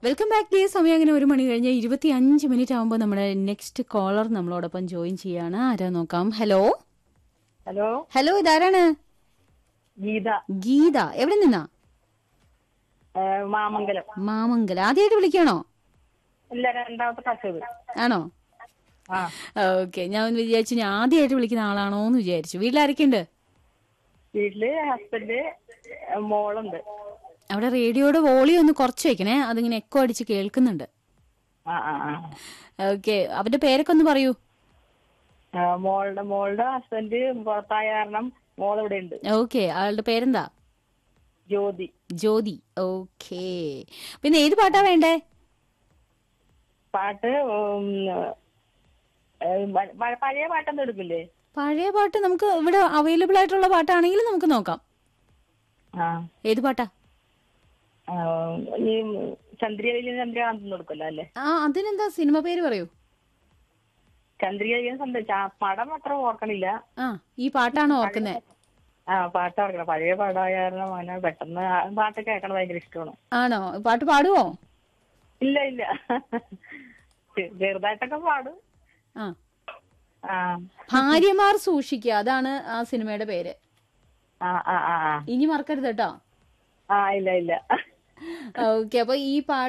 Welcome back day സമയം അങ്ങനെ ഒരു മണി കഴിഞ്ഞ് ഇരുപത്തി അഞ്ച് മിനിറ്റ് ആകുമ്പോൾ നമ്മുടെ നെക്സ്റ്റ് കോളർ നമ്മളോടൊപ്പം ജോയിൻ ചെയ്യാണ് ആരാ നോക്കാം ഹലോ ഹലോ ഹലോ ഇതാരാണ് ഗീത ഗീത എവിടെ നിന്നാ ഏ, മാമംഗലം മാമംഗല ആദ്യമായിട്ട് വിളിക്കണോ ഇല്ല രണ്ടാമത്തെ കച്ചത് ആണോ ആ ഓക്കെ ഞാൻ വിചാരിച്ചു ഞാൻ ആദ്യമായിട്ട് വിളിക്കുന്ന ആളാണോ എന്ന് വിചാരിച്ചു വീട്ടിലാരൊക്കെയുണ്ട് വീട്ടില് ഹസ്ബൻഡ് ഏ, മോളുണ്ട് അവിടെ റേഡിയോയുടെ വോളിയം ഒന്ന് കുറച്ച് വെക്കണേ അതിങ്ങനെ എക്കോ അടിച്ച് കേൾക്കുന്നുണ്ട് ആ ആ ആ ഓക്കെ അവന്റെ പേരൊക്കെ ഒന്ന് പറയൂ ആ, മോളുടെ മോളുടെ ഹസ്ബൻഡ് പുറത്തായ കാരണം മോൾ ഇവിടെ ഉണ്ട് ഓക്കെ ആളുടെ പേരെന്താ ജ്യോതി ജ്യോതി ഓക്കെ പിന്നെ ഏത് പാട്ടാ വേണ്ടേ പാട്ട് ഉം, ഏ, പ- പ- പഴയ പാട്ടൊന്നും എടുക്കില്ലേ പഴയ പാട്ട് നമുക്ക് ഇവിടെ അവൈലബിൾ ആയിട്ടുള്ള പാട്ടാണെങ്കിൽ നമുക്ക് നോക്കാം ആ ഏത് പാട്ടാ ആ, ഈ ചന്ദ്രികയിലും ചന്ദ്രകാന്തൊന്നും എടുക്കല്ലോ അല്ലേ ആ അതിനെന്താ സിനിമ പേര് പറയൂ ചന്ദ്രികയിലും ചന്ദ്ര ചാ- പടം അത്ര ഓർക്കണില്ല ആ ഈ പാട്ടാണോ ഓർക്കുന്നേ ആ പാട്ട് ഓർക്കണം പഴയ പാടായ കാരണം അങ്ങനെ പെട്ടെന്ന് ആ പാട്ട് കേൾക്കണം ഭയങ്കര ഇഷ്ടമാണ് ആണോ പാട്ട് പാടുവോ ഇല്ല ഇല്ല ചെ- ചെറുതായിട്ടൊക്കെ പാടും ആ ആ ഭാര്യമാർ സൂക്ഷിക്കുക അതാണ് ആ സിനിമയുടെ പേര് ആ ആ ആ ആ. ഇനി മറക്കരുത് കേട്ടോ ആ ഇല്ല ഇല്ല ഓക്കെ അപ്പൊ ഈ പാട്ട്